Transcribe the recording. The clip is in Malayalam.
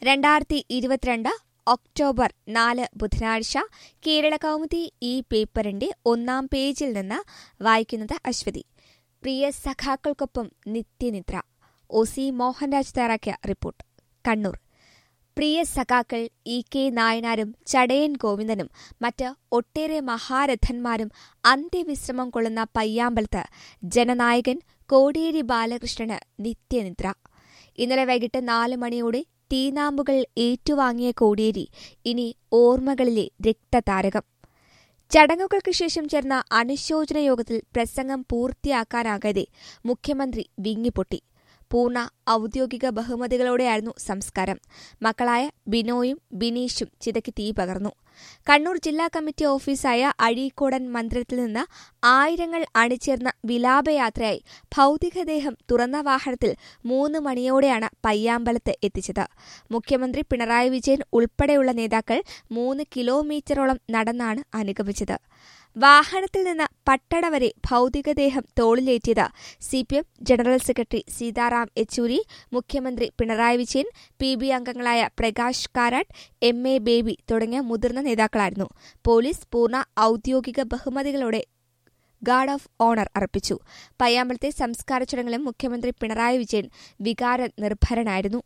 രണ്ടായിരത്തി ഇരുപത്തിരണ്ട് ഒക്ടോബർ നാല് ബുധനാഴ്ച കേരള കൗമുദി ഈ പേപ്പറിന്റെ ഒന്നാം പേജിൽ നിന്ന് വായിക്കുന്നത് അശ്വതി പ്രിയ സഖാക്കൾക്കൊപ്പം നിത്യനിദ്ര ഒ സി മോഹൻരാജ് തയ്യാറാക്കിയ റിപ്പോർട്ട് കണ്ണൂർ പ്രിയ സഖാക്കൾ ഇ കെ നായനാരും ചടയൻ ഗോവിന്ദനും മറ്റ് ഒട്ടേറെ മഹാരഥന്മാരും അന്ത്യവിശ്രമം കൊള്ളുന്ന പയ്യാമ്പലത്ത് ജനനായകൻ കോടിയേരി ബാലകൃഷ്ണന് നിത്യനിദ്ര ഇന്നലെ വൈകിട്ട് നാല് മണിയോടെ തീനാമ്പുകൾ ഏറ്റുവാങ്ങിയ കോടിയേരി ഇനി ഓർമ്മകളിലെ രക്തതാരകം ചടങ്ങുകൾക്ക് ശേഷം ചേർന്ന അനുശോചന യോഗത്തിൽ പ്രസംഗം പൂർത്തിയാക്കാനാകാതെ മുഖ്യമന്ത്രി വിങ്ങിപ്പൊട്ടി പൂർണ്ണ ഔദ്യോഗിക ബഹുമതികളോടെയായിരുന്നു സംസ്കാരം മക്കളായ ബിനോയും ബിനീഷും ചിതയ്ക്ക് തീ പകർന്നു കണ്ണൂർ ജില്ലാ കമ്മിറ്റി ഓഫീസായ അഴീക്കോടൻ മന്ദിരത്തിൽ നിന്ന് ആയിരങ്ങൾ അണിചേർന്ന വിലാപയാത്രയായി ഭൌതികദേഹം തുറന്ന വാഹനത്തിൽ മൂന്ന് മണിയോടെയാണ് പയ്യാമ്പലത്ത് എത്തിച്ചത് മുഖ്യമന്ത്രി പിണറായി വിജയൻ ഉൾപ്പെടെയുള്ള നേതാക്കൾ മൂന്ന് കിലോമീറ്ററോളം നടന്നാണ് അനുഗമിച്ചത് വാഹനത്തിൽ നിന്ന് പട്ടട വരെ ഭൌതികദേഹം തോളിലേറ്റിയത് CPM general secretary Sitaram Yechury മുഖ്യമന്ത്രി പിണറായി വിജയൻ പി ബി അംഗങ്ങളായ പ്രകാശ് കാരാട്ട് എം എ ബേബി തുടങ്ങിയ മുതിർന്ന നേതാക്കളായിരുന്നു പോലീസ് പൂർണ്ണ ഔദ്യോഗിക ബഹുമതികളോടെ ഗാർഡ് ഓഫ് ഓണർ അർപ്പിച്ചു പയ്യാമ്പലത്തെ സംസ്കാര ചടങ്ങിലും മുഖ്യമന്ത്രി പിണറായി വിജയൻ വികാര നിർഭരനായിരുന്നു